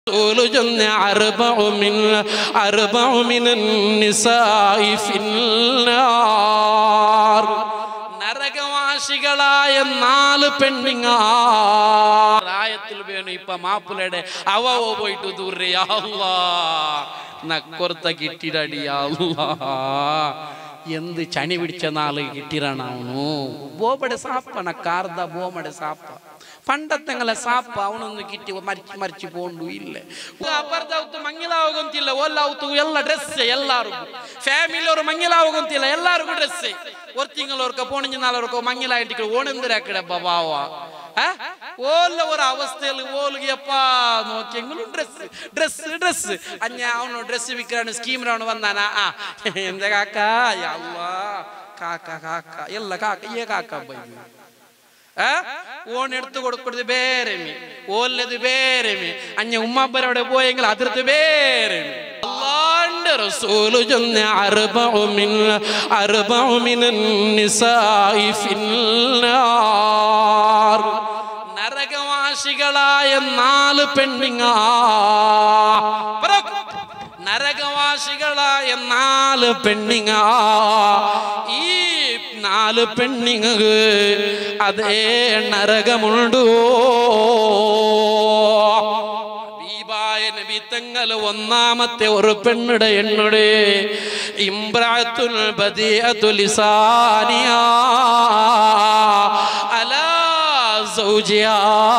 رسول جن أربع من أربع من النساء في النار നരകവാസികളായ നാല് പെണ്ണിങ്ങ പ്രായത്തിൽ വേണം ഇപ്പൊ മാപ്പിളയുടെ അവ പോയിട്ട് ദൂരയാ നക്കൊർത്ത കിട്ടിടടിയാ എന്ത് ചണി പിടിച്ച നാള് കിട്ടിറാണ് അവನು ബോബടെ സാപ്പന കാർದ ബോമടെ സാപ്പ ಪಂಡತ್ತಂಗಲ ಸಾಪ ಅವನೊಂದು ಕಿಟ್ಟಿ ಮರ್ಚಿ ಮರ್ಚಿ ಪೋಂಡು ಇಲ್ಲ ಅಪರ್ದವತ್ತು ಮಂಗಿಲಾವಗೊಂತಿಲ್ಲ ಒಲ್ಲಾವತ್ತು ಎಲ್ಲ ಡ್ರೆಸ್ ಎಲ್ಲಾರಿಗೂ ಫ್ಯಾಮಿಲಿ ಅವರು ಮಂಗಿಲಾವಗೊಂತಿಲ್ಲ ಎಲ್ಲಾರಿಗೂ ಡ್ರೆಸ್ ஒரு திங்கள் ஒருக்க போனஞ்சு நாள் ஒருக்க மங்கிலாயிட்டு ஓணுந்திர கிடப்பா பாவா ഓല്ല ഒരു അവസ്ഥയിൽ ഓലുകയപ്പാ നോക്കിയെങ്കിലും ഡ്രസ് ഡ്രസ് ഡ്രസ് അഞ്ഞ അവനോ ഡ്രസ് വിൽക്കാണ് സ്കീമിലാണ് വന്നാനാ ആ എന്താ കാക്ക അല്ലാ കാക്ക കാക്ക ಎಲ್ಲ കാക്ക ഈ കാക്ക ബയ്യ ഓൺ എടുത്തു കൊടുക്കുന്നത് ಬೇರೆಮಿ ಓಲ್ಲದು ಬೇರೆಮಿ ಅഞ്ഞ ഉമ്മಬ್ಬരവിടെ പോയെങ്കിൽ അതിർത്ത് ಬೇರೆമി അള്ളാന്റെ റസൂല് ചൊന്ന അർബഉ മിൻ അർബഉ മിനൻ നിസാഇ ഫിന്നാർ നരകവാസികളായ നാല് പെണ്ണിങ്ങ നരകവാസികളായ നാല് പെണ്ണിങ്ങ ഈ നാല് പെണ്ണിങ്ങക്ക് അതേ നരകമുണ്ടോ ഹബീബായ നബി തങ്ങൾ ഒന്നാമത്തെ ഒരു പെണ്ണുടെ എണ്ണുടെ ഇംബ്രാത്തുൽ ബദിയത്തുൽ ലിസാനിയ അലാ സൗജിയാ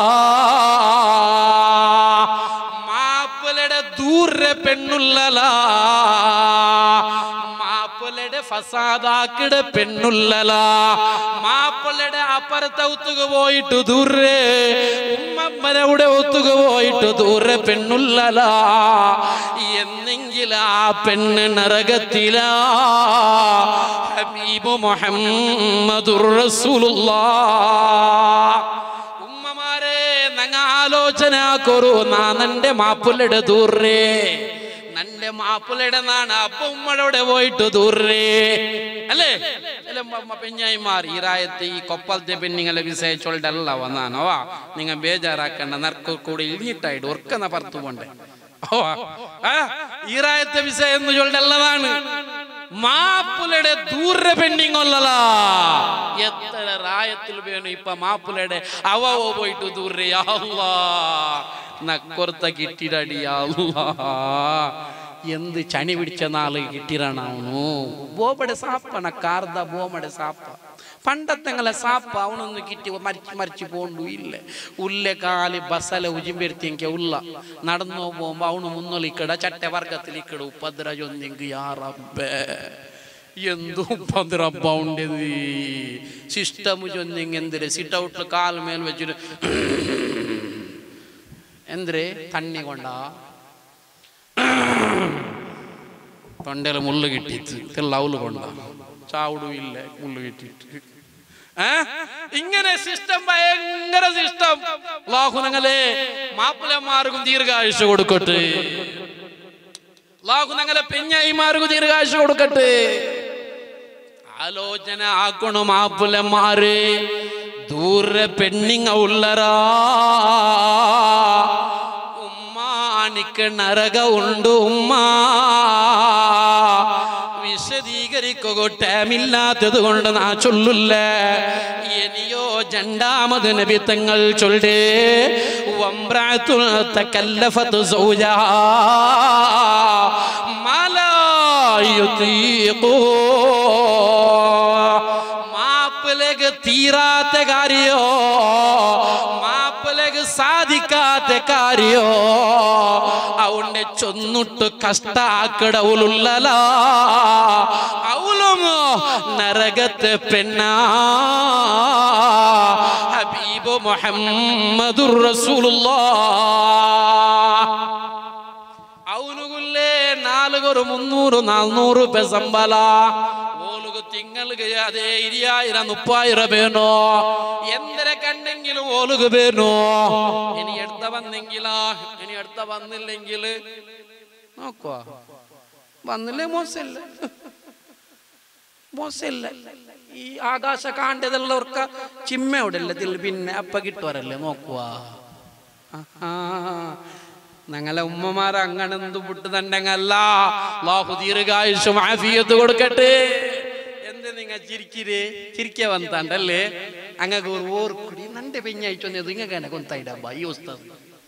മാപ്പിളയുടെ ദൂരെ പെണ്ണുള്ളല മാപ്പിളയുടെ ഫസാദാക്കിടെ പെണ്ണുള്ളല മാപ്പിളയുടെ അപ്പുറത്തെ ഒത്തുക പോയിട്ട് ദൂരെ ഉമ്മമ്മനവിടെ ഒത്തുക പോയിട്ട് ദൂരെ പെണ്ണുള്ളല എന്നെങ്കിൽ ആ പെണ്ണ് നരകത്തില ഹബീബ് മുഹമ്മദുർ റസൂലുള്ളാഹ് ഉമ്മമാരെ നങ്ങ ആലോചന കൊറു നാ നന്റെ മാപ്പിളയുടെ ദൂരേ നന്റെ മാപ്പിളയുടെ നാണ് അപ്പൊ ഉമ്മയുടെ പോയിട്ട് ദൂരേ അല്ലേ അല്ല പെഞ്ഞായിമാർ ഈ രായത്ത് ഈ കൊപ്പലത്തെ പെണ്ണിങ്ങളെ വിസയിച്ചോൾഡല്ല വന്നാനോ നിങ്ങൾ ബേജാറാക്കണ്ട നർക്ക് കൂടെ ഇഴിഞ്ഞിട്ടായിട്ട് ഉറക്കുന്ന പറത്തു പോണ്ടേ ഓ ആ ഈ രായത്തെ വിസയ എന്ന് ചൊല്ലതാണ് മാപ്പിളയുടെ ദൂര പെണ്ണിങ് ഒല്ലല എത്ര റായത്തിൽ വേണം ഇപ്പൊ മാപ്പിളയുടെ അവ പോയിട്ട് ദൂരെ നക്കൊർത്ത കിട്ടിടടിയാ എന്ത് ചണി പിടിച്ച നാള് കിട്ടിറാണ് അവನು ബോബടെ സാപ്പന കാർದ ബോമടെ സാപ്പ പണ്ടത്തെങ്ങളെ സാപ്പ ಅವನೊಂದು ಕಿಟ್ಟಿ മരിച്ചു മരിച്ചു പോണ്ടു ഇല്ല ഉല്ലെ കാല് ബസല ഉജിമ്പെടുത്തിയെങ്കിൽ ഉള്ള നടന്നു പോകുമ്പോ അവನು മുന്നോലിക്കട ചട്ട വർഗത്തിൽ ഇക്കട ഉപദ്ര ചൊന്നെങ്കിൽ യാറബ്ബേ എന്തു ഉപദ്രവ ഉണ്ടത് സിസ്റ്റം ചൊന്നെങ്കിൽ എന്തിരെ സിറ്റ് ഔട്ടിൽ കാൽ മേൽ വെച്ചിട്ട് എന്തിരെ തണ്ണി കൊണ്ടാ തൊണ്ടയിൽ മുള്ളു കിട്ടിയിട്ട് തെള്ളവുല് കൊണ്ട ചാവിടും ഇല്ല മുള്ളു കിട്ടിയിട്ട് ഏ? ഇങ്ങനെ സിസ്റ്റം ഭയങ്കര സിസ്റ്റം ലാഹുനങ്ങളെ മാപ്പിളമാർക്കും ദീർഘായുഷ കൊടുക്കട്ടെ ലാഹുനങ്ങളെ പെഞ്ഞായിമാർക്കും ദീർഘായുഷ കൊടുക്കട്ടെ ആലോചന ആക്കണം മാപ്പിളമാര് ദൂരെ പെണ്ണിങ്ങ ഉള്ളറാ ഉമ്മാനിക്ക് നരക ഉണ്ട് ഉമ്മ വിശദീകരിക്കുക ടൈമില്ലാത്തത് കൊണ്ട് നാ ചൊല്ലില്ല ഇനിയോ രണ്ടാമത് നബി തങ്ങൾ ചൊല്ലേ വമ്പ്രാത്തുൽ തകല്ലഫത്ത് സൗജാ മാലാ യുതീഖൂ മാപ്പിലേക്ക് തീരാത്ത കാര്യോ മാപ്പിലേക്ക് സാധിക്കാത്ത കാര്യോ അവന്റെ ചൊന്നിട്ട് കഷ്ടാക്കടവുലുള്ളല അവളും നരകത്തെ പെണ്ണാ ഹബീബ് മുഹമ്മദുർ റസൂലുള്ളാഹ് ಅವನುಗುಲ್ಲೇ ನಾಲ್ವರು ಮುನ್ನೂರು ನಾಲ್ನೂರು ರೂಪಾಯಿ ಸಂಬಳ ಓಲುಗು ತಿಂಗಳಿಗೆ ಅದೇ ಹಿರಿಯಾಯಿರ ಮುಪ್ಪಾಯಿರ ಬೇನೋ ಎಂದರೆ കണ്ടെങ്കിലും ഓലുക ಬೇನೋ ഇനി എടുത്ത വന്നെങ്കില ഇനി എടുത്ത വന്നില്ലെങ്കിൽ നോക്കുക വന്നില്ലേ മോശമില്ല മോശമില്ല ഈ ആകാശ കാണ്ടതെല്ലവർക്ക് ചിമ്മ ഉടല്ലത്തിൽ പിന്നെ അപ്പ കിട്ടുവരല്ലേ നോക്കുക ഞങ്ങളെ ഉമ്മമാരെ അങ്ങനെന്ത് വിട്ട് തണ്ടെങ്കല്ല അള്ളാഹു ദീർഘായുഷും ആഫിയത്ത് കൊടുക്കട്ടെ എന്ത് നിങ്ങ ചിരിക്കിരേ ചിരിക്ക വന്നണ്ടല്ലേ അങ്ങക്ക് ഒരു ഓർക്കുടി നന്റെ പെഞ്ഞായിട്ട് വന്നത് നിങ്ങൾക്ക് എന്നെ കൊന്തായിട ഈ ഉസ്താദ്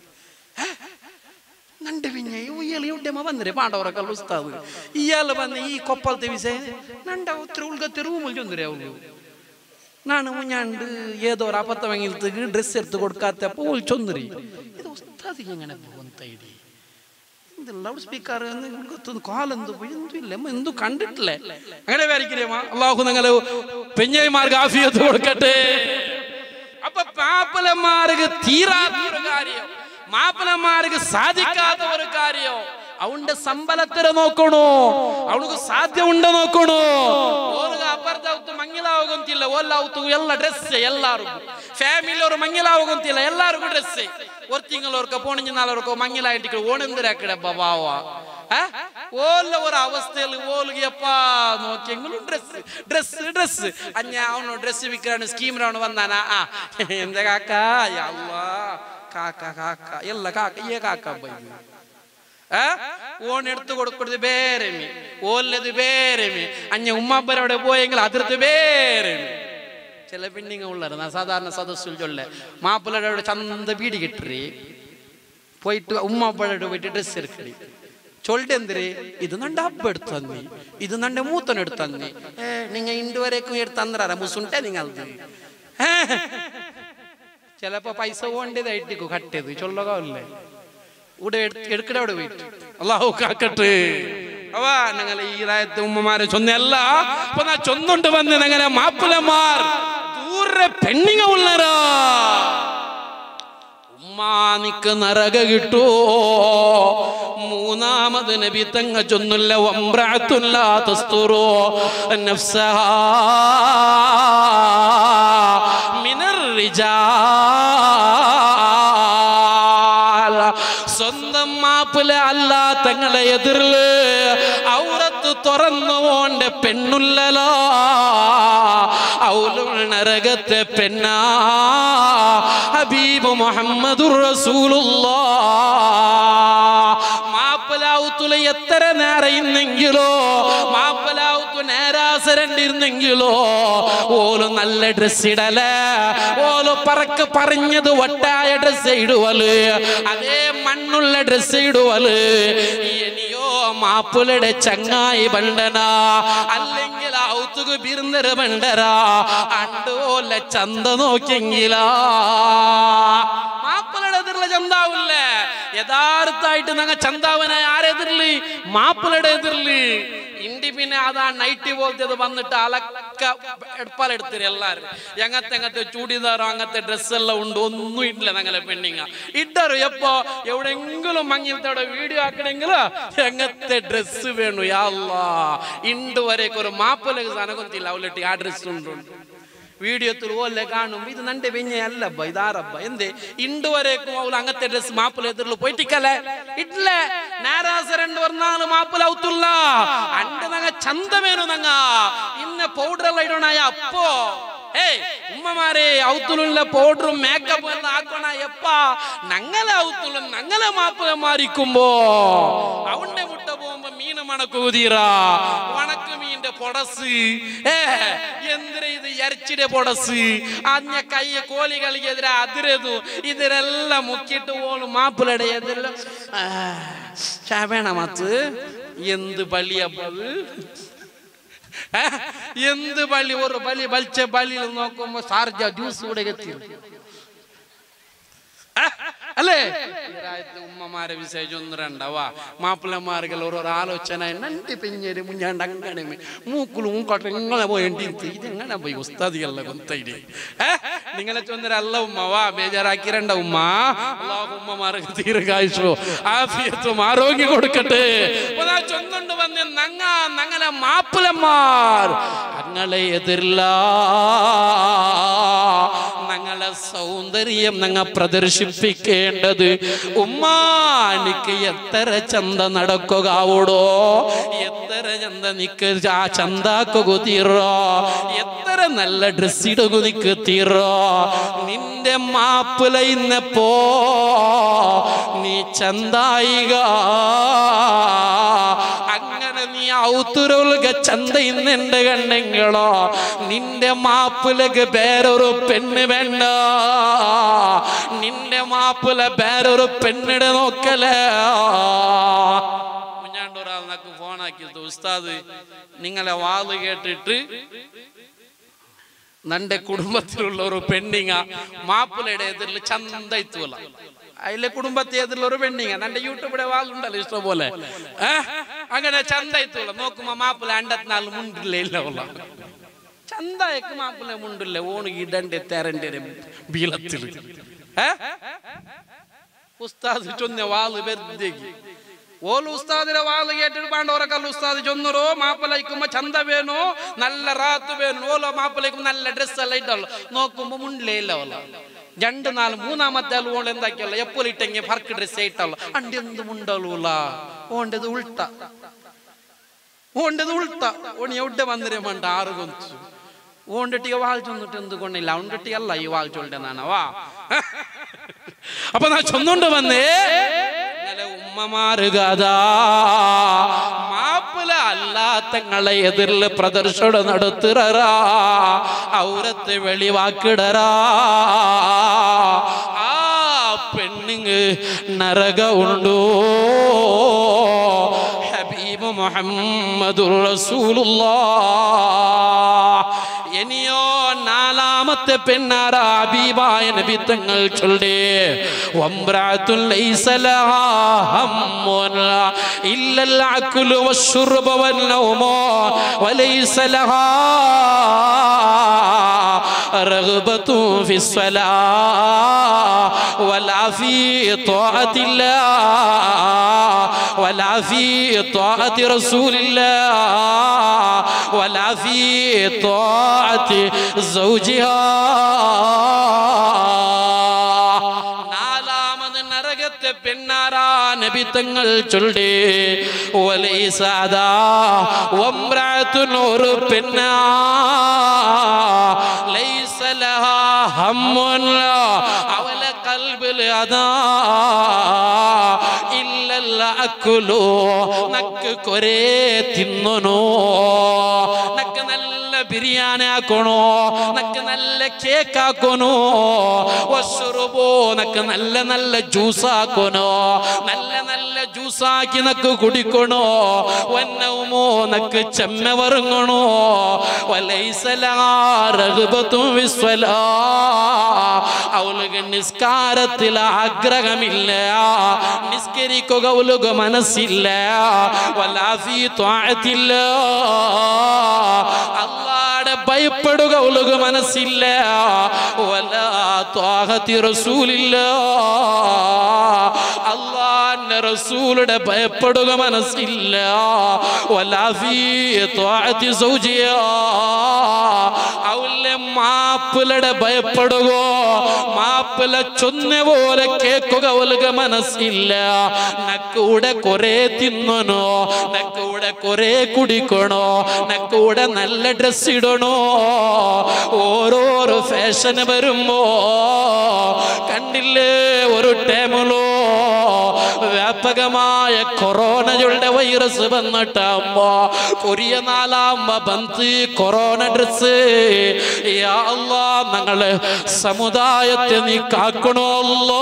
നന്റെ പിന്നെ ഇയാൾ എവിടെമ്മ വന്നിരെ പാണ്ടവരൊക്കെ ഉസ്താദ് ഇയാൾ വന്ന് ഈ കൊപ്പളത്തെ വിസേ നണ്ട ഒത്തിരി ഉൾഗത്തെ റൂമിൽ ചൊന്നിരേ ഉള്ളൂ ನಾನು മുഞ്ഞാണ്ട് ഏതോ ഒരു അബദ്ധം വാങ്ങിയിട്ട് ഡ്രസ്സ് എടുത്ത് കൊടുക്കാത്തപ്പോ ചൊന്നിരി ഇത് ഉസ്താദ് എങ്ങനെ പോകുന്ന ഐഡി ലൗഡ് സ്പീക്കർ കാലെന്ത് പോയി എന്തും ഇല്ല നമ്മ എന്തും കണ്ടിട്ടില്ലേ അങ്ങനെ വിചാരിക്കില്ലേ അള്ളാഹു നിങ്ങള് പെഞ്ഞൈമാർക്ക് ആഫിയത്ത് കൊടുക്കട്ടെ അപ്പൊ മാപ്പിളമാർക്ക് തീരാത്ത ഒരു കാര്യം മാപ്പിളമാർക്ക് സാധിക്കാത്ത ഒരു കാര്യം അവന്റെ സമ്പലത്തിനെ നോക്കണോ ಅವನಿಗೆ ಸಾಧ್ಯ ಉಂಡ ನೋಕೋಣು ಓಲ್ಗ ಅಪರ್ಧವತ್ತು ಮಂಗಿಲಾವಗಂತಿಲ್ಲ ಓಲ್ಲಾವತ್ತು ಎಲ್ಲ ಡ್ರೆಸ್ ಎಲ್ಲಾರು ಫ್ಯಾಮಿಲಿ ಅವರು ಮಂಗಿಲಾವಗಂತಿಲ್ಲ ಎಲ್ಲಾರಿಗೂ ಡ್ರೆಸ್ ஒரு திங்கள் ஒருக்க போனிஞ்சு நாள் ஒருக்க மங்கிலாயிட்டு ஓണെന്തിരാ കിടപ്പ പാവ ഓല്ല ഒരു അവസ്ഥയിൽ ഓലുകയപ്പ നോക്കിയെങ്കിലും ഡ്രസ് ഡ്രസ് ഡ്രസ് അഞ്ഞ അവനോ ഡ്രസ് വിൽക്കാണ് സ്കീമിലാണ് വന്നാനാ ആ എന്താ കാക്ക അല്ലാ കാക്ക കാക്ക ಎಲ್ಲ കാക്ക ഈ കാക്ക ബൈ ഓൺ എടുത്തു കൊടുക്കുന്നത് ಬೇರೆಮಿ ಓಲ್ಲದು ಬೇರೆಮಿ ಅഞ്ഞ ഉമ്മಬ್ಬരവിടെ പോയെങ്കിൽ അതിർത്ത് ಬೇರೆമി ചില പെണ്ണിങ്ങ ഉള്ളത് ഞാൻ സാധാരണ സദസ്സിൽ ചൊല്ല മാപ്പിളയുടെ ചന്ത വീട് കിട്ടറി പോയിട്ട് ഉമ്മപ്പഴയുടെ പോയിട്ട് ഡ്രസ്സ് എടുക്കടി ചൊല്ലിട്ട് എന്തിര് ഇത് നണ്ട ಹಬ್ಬ എടുത്തു തന്നി ഇത് നണ്ട മൂത്തൻ എടുത്തു തന്നി ഏ നിങ്ങ ഇണ്ടുവരേക്കും എടുത്ത് തന്നറാ മുസുണ്ടേ നിങ്ങളത് ചിലപ്പോ പൈസ പോണ്ടതായിട്ടിക്കോ കട്ടത് ചൊല്ലകല്ലേ ഇവിടെ എടുക്കട അവിടെ പോയിട്ട് അള്ളാഹു കാക്കട്ടെ അവ ഞങ്ങളെ ഈ രായത്തെ ഉമ്മമാരെ ചൊന്നല്ല അപ്പൊ നാ ചൊന്നുണ്ട് വന്ന് ഞങ്ങളെ മാപ്പിളമാർ ദൂരെ പെണ്ണിങ്ങ ഉള്ളരാ ഉമ്മാനിക്ക് നരക കിട്ടോ മൂന്നാമത് നബി തങ്ങ ചൊന്നില്ല വമ്പ്രാത്തുല്ല തസ്തുറോ നഫ്സഹാ മിനർ റിജാൽ സ്വന്തം മാപ്പിള അല്ല തങ്ങളെ എതിർല് ഔറത്ത് തുറന്നു പോണ്ട പെണ്ണുള്ളലോ ഔലുൾ നരകത്തെ പെണ്ണാ ഹബീബ് മുഹമ്മദുർ റസൂലുള്ളാ മാപ്പലാവുത്തുല എത്ര നേരയുന്നെങ്കിലോ മാപ്പലാവുത്തു നേരാസരണ്ടിരുന്നെങ്കിലോ ഓല് നല്ല ഡ്രസ് ഇടല ഓല് പറക്ക് പറഞ്ഞത് ഒട്ടായ ഡ്രസ് ഇടുവല് അതേ മണ്ണുള്ള ഡ്രസ് ഇടുവല് ഇനിയോ മാപ്പിളയുടെ ചങ്ങായി ബണ്ടന അല്ലെങ്കിൽ ഔത്തുക ബിരുന്നര ബണ്ടര അണ്ടോല ചന്ത നോക്കിയെങ്കിലാ മാപ്പിളയുടെ എതിരുള്ള ചന്താവില്ലേ യഥാർത്ഥായിട്ട് ഞങ്ങ ചന്താവനെ ആരെതിർല് മാപ്പിളയുടെ എതിർല് ഇണ്ടി പിന്നെ അതാ നൈറ്റ് പോലത്തെ വന്നിട്ട് അലക്ക എടുപ്പാലെടുത്തിരി എല്ലാരും എങ്ങത്തെ എങ്ങത്തെ ചൂടിദാറോ അങ്ങനത്തെ ഡ്രസ് എല്ലാം ഉണ്ട് ഒന്നും ഇല്ല ഞങ്ങളെ പെണ്ണിങ്ങ ഇട്ടറു എപ്പോ എവിടെങ്കിലും മങ്ങിലത്തോടെ വീഡിയോ ആക്കണെങ്കിലോ എങ്ങത്തെ ഡ്രസ് വേണു യാല്ലാ ഇണ്ട് വരേക്ക് ഒരു മാപ്പിളക്ക് സനകൊത്തില്ല അവലിട്ട് ആ ഡ്രസ് ഉണ്ട് വീഡിയോ ഓല്ലേ കാണും ഇത് നന്റെ വെഞ്ഞ അല്ലബ്ബ ഇതാറബ്ബ എന്തേ ഇണ്ട് വരേക്കും അവൾ അങ്ങത്തെ ഡ്രസ് മാപ്പിള എതിർಲು പോയിട്ടിക്കല്ലേ ഇല്ല നാരാസ രണ്ട് പറഞ്ഞാല് മാപ്പിള ഔത്തുള്ള അണ്ട് നങ്ങ ചന്തമേനു നങ്ങ ഇന്ന പൗഡർ എല്ലാം ഇടണായ അപ്പോ ഏയ് ഉമ്മമാരെ ഔത്തുലുള്ള പൗഡറും മേക്കപ്പും എല്ലാം ആക്കണ എപ്പ ഞങ്ങളെ ഔത്തുള്ളും ഞങ്ങളെ മാപ്പിള മാറിക്കുമ്പോ അവന്റെ മുട്ട പോകുമ്പോ മീന മണക്കൂതീറാ ഉണക്ക് മീന്റെ പൊടസ് ഏ എന്തിനാ ഇത് എരച്ചിടെ പൊടസ് അഞ്ഞ കയ്യ കോലി കളിക്കെതിരെ അതിരതു ഇതിരെല്ലാം മുക്കിട്ട് പോലും മാപ്പിളയുടെ എതിരെല്ലാം ചാവേണ മത്ത് എന്ത് ബലിയപ്പത് ഏ? എന്ത് ബലി ഒരു ബലി ബലിച്ച ബലിയിൽ നോക്കുമ്പോ സാർജ ജ്യൂസ് കൂടെ എത്തി അല്ലേ ഈ രാജ്യത്തെ ഉമ്മമാരെ വിശേഷം ഒന്ന് രണ്ടവാ മാപ്പിളമാർക്കുള്ള ഓരോ ആലോചന നണ്ടി പെഞ്ഞേര് മുഞ്ഞാണ്ട് അങ്ങനെ മൂക്കുలు മൂക്കോട്ടെ നിങ്ങളെ പോയി ഇത് എങ്ങനെ പോയി ഉസ്താദികളെ കൊന്തൈഡി നിങ്ങളെ ചൊന്നരല്ല ഉമ്മ വാ ബേജാറാക്കിരണ്ട ഉമ്മ അള്ളാഹു ഉമ്മമാർക്ക് ദീർഘായുഷോ ആഫിയത്തും ആരോഗ്യം കൊടുക്കട്ടെ അപ്പൊ ദാ ചൊന്നുണ്ട് വന്ന് നങ്ങ നങ്ങളെ മാപ്പിളമാർ ഞങ്ങളെ എതിരില്ല ഞങ്ങളെ സൗന്ദര്യം ഞങ്ങ പ്രദർശിപ്പിക്കേണ്ടത് ഉമ്മാ എനിക്ക് എത്ര ചന്ത നടക്കുകയാവൂടോ എത്ര ചന്ത നിക്ക് ആ ചന്താക്കുക തീറോ എത്ര നല്ല ഡ്രസ് ഇടുക നിക്ക് തീറോ നിന്റെ മാപ്പിള ഇന്നപ്പോ നീ ചന്തായിക അങ്ങനെ നീ ഔത്തുരുക ചന്ത ഇന്നെണ്ട് കണ്ടെങ്കിലോ നിന്റെ മാപ്പിളക്ക് വേറൊരു പെണ്ണ് വേണ്ട നിന്റെ മാപ്പിള വേറൊരു പെണ്ണിടെ നോക്കലേ കുഞ്ഞാണ്ട് ഒരാൾ നക്ക് ഫോണാക്കിയത് ഉസ്താദ് നിങ്ങളെ വാത് കേട്ടിട്ട് നന്റെ കുടുംബത്തിലുള്ള ഒരു പെണ്ണിങ്ങ മാപ്പിളയുടെ എതിരിൽ ചന്ത എത്തുവല്ല അതിലെ കുടുംബത്തെ എതിരിൽ ഒരു പെണ്ണിങ്ങ നന്റെ യൂട്യൂബിടെ വാളുണ്ടല്ലോ ഇഷ്ടം പോലെ ഏ? അങ്ങനെ ചന്ത എത്തുവല്ല നോക്കുമ്പോ മാപ്പിള അണ്ടത്തിനാൾ മുണ്ടില്ലേ ഇല്ല ഉള്ള ചന്തയൊക്കെ മാപ്പിള മുണ്ടില്ല ഓണ് ഇടന്റെ തെരന്റെ ബീളത്തിൽ ഏ ഉസ്താദ് ചൊന്ന വാള് വെറുതേക്ക് ಓಲು ಉಸ್ತಾದಿರ ವಾಲ್ ಏಟಿಡ್ ಬಾಂಡವರಕಲ್ ಉಸ್ತಾದ್ ಜೊನ್ನರು ಮಾಪಲೈಕುಮ ಚಂದ ಬೇನು നല്ല റാത്ത് വേണു ഓലോ മാപ്പിളേക്കും നല്ല ഡ്രസ് എല്ലാം ഇട്ടല്ലോ നോക്കുമ്പോ മുണ്ടിലേ ഇല്ല ഓല രണ്ട് നാല് മൂന്നാമത്തെ ആൾ ഓൾ എന്താക്കിയല്ലോ എപ്പോൾ ഇട്ടെങ്കിൽ ഫർക്ക് ഡ്രസ് ഇട്ടല്ലോ അണ്ടി എന്ത് മുണ്ടല്ലൂല ഓണ്ടത് ഉൾട്ട ഓണ്ടത് ഉൾട്ട ഓണി എവിടെ വന്നിരേ മണ്ട ആറ് കൊഞ്ചു ഓണ്ടിട്ടിಗೆ ವಾಲ್ ಚೊಂದಿಟ್ಟು ಎಂದುಕೊಂಡಿಲ್ಲ ಉಂಡಿಟ್ಟಿ ಅಲ್ಲ ಈ ವಾಲ್ ಚೊಲ್ಡೆ ನಾನವಾ അപ്പൊ ഞാൻ ചൊന്നുകൊണ്ട് വന്നേ ഇന്നലെ ഉമ്മമാരുകതാ മാപ്പിള അല്ലാത്തങ്ങളെ എതിരിൽ പ്രദർശനം നടത്തുററാ ഔരത്ത് വെളിവാക്കിടറാ ആ പെണ്ണുങ്ങ് നരക ഉണ്ടോ ഹബീബ് മുഹമ്മദുർ റസൂലുള്ളാഹ് ഇനിയോ നാലാമത്തെ പെണ്ണാറ ഹബീബായ നബി തങ്ങൾ ചൊല്ലേ വംബ്രാത്തുൽ ലൈസ ലഹാ ഹമ്മുൻ ഇല്ലൽ അക്ലു വശുർബ വന്നൗമ വലൈസ ലഹാ رغبة في الصلاة ولا في طاعة الله ولا في طاعة رسول الله ولا في طاعة زوجها നാലാമത് നരകത്തെ പെണ്ണാരാ നബി തങ്ങൾ ചൊല്ലേ ഒലൈസാദാ ഒമ്രാത്തുനൊരു പെണ്ണാ ലൈസ ലഹാ ഹമ്മുൻ അവലെ കൽബിൽ അതാ ഇല്ലല്ല അക്കുലോ നക്ക് കൊരേ തിന്നണോ നക്ക് നല്ല ബിരിയാണി ആക്കണോ നക്ക് നല്ല കേക്ക് ആക്കണോ വസ്റുബോ നക്ക് നല്ല നല്ല ജ്യൂസ് ആക്കണോ നല്ല നല്ല ജ്യൂസ് ആക്കി നക്ക് കുടിക്കണോ വന്നവുമോ നക്ക് ചെമ്മ വറുങ്ങണോ വലൈസലാറകുബത്തും വിസ്വലാ അവൾക്ക് നിസ്കാരത്തിൽ ആഗ്രഹമില്ല നിസ്കരിക്കുക അവൾക്ക് മനസ്സില്ല വലാഫി ത്വാഴത്തില്ല അള്ളാടെ ഭയപ്പെടുക അവൾക്ക് മനസ്സില്ല വലാ ത്വാഹത്തി റസൂലില്ല അള്ളാന്റെ റസൂലുടെ ഭയപ്പെടുക മനസ്സില്ല വലാഫി ത്വാഴത്തി സൗജിയ അവലെ മാപ്പിളയുടെ ഭയപ്പെടുകോ മാപ്പിള ചൊന്ന പോലെ കേക്കുക അവൾക്ക് മനസ്സില്ല നക്കൂടെ കൊറേ തിന്നണോ നക്കൂടെ കൊറേ കുടിക്കണോ നക്കൂടെ നല്ല ഡ്രസ് ഇടണോ ഓരോരോ ഫാഷൻ വരുമ്പോ കണ്ടില്ലേ ഒരു ടൈമിലോ വ്യാപകമായ കൊറോണയുടെ വൈറസ് വന്നിട്ടാകുമ്പോ കൊറിയ നാലാകുമ്പോ ബന്ത് കൊറോണ ഡ്രസ് യാ അല്ലാ ഞങ്ങള് സമുദായത്തെ നീ കാക്കണമല്ലോ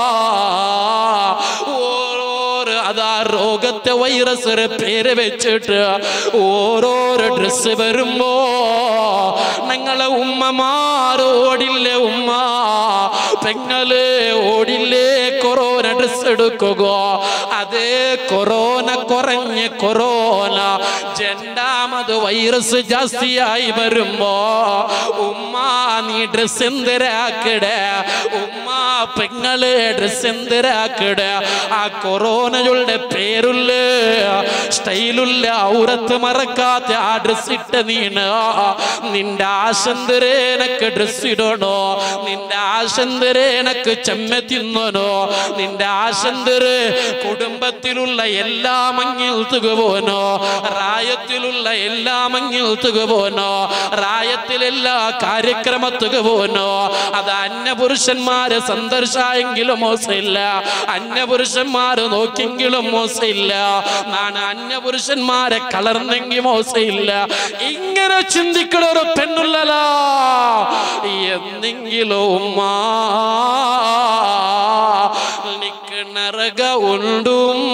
ഓരോരോ അതാ രോഗത്തെ വൈറസ് പേര് വെച്ചിട്ട് ഓരോരോ ഡ്രസ് വരുമ്പോ ഞങ്ങളെ ഉമ്മമാർ ഓടില്ലേ ഉമ്മ പെങ്ങള് ഓടില്ലേ കൊറോണ ഡ്രസ് എടുക്കുക അതേ കൊറോണ കുറഞ്ഞ് കൊറോണ രണ്ടാമത് വൈറസ് ജാസ്തിയായി വരുമ്പോ ഉമ്മ നീ ഡ്രസ് എന്തിരാക്കിട ഉമ്മ പെങ്ങള് ഡ്രസ് എന്തിരാക്കിട ആ കൊറോണയുള്ള മോളുടെ പേരുള്ള സ്റ്റൈലുള്ള ഔറത്ത് മറക്കാത്ത ആ ഡ്രസ് ഇട്ട നീണ നിന്റെ ആശന്തരെ എനക്ക് ഡ്രസ് ഇടണോ നിന്റെ ആശന്തരെ എനക്ക് ചെമ്മ തിന്നണോ നിന്റെ ആശന്തര് കുടുംബത്തിലുള്ള എല്ലാ മങ്ങിൽ തുകപോനോ റായത്തിലുള്ള എല്ലാ മങ്ങിൽ തുകപോനോ റായത്തിലെല്ലാ കാര്യക്രമത്തുക പോനോ അത് അന്യപുരുഷന്മാരെ സന്ദർശായെങ്കിലും മോശമില്ല അന്യപുരുഷന്മാര് നോക്കിയെങ്കിലും മോശമില്ല നാണ് അന്യപുരുഷന്മാരെ കളർന്നെങ്കിൽ മോശമില്ല ഇങ്ങനെ ചിന്തിക്കണ ഒരു പെണ്ണുള്ളലാ എന്നെങ്കിലും ഉമ്മ നിക്ക് നരക ഉണ്ടുമ്മ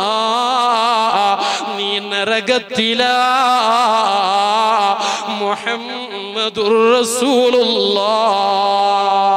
നീ നരകത്തില മുഹമ്മദുർ റസൂലുള്ള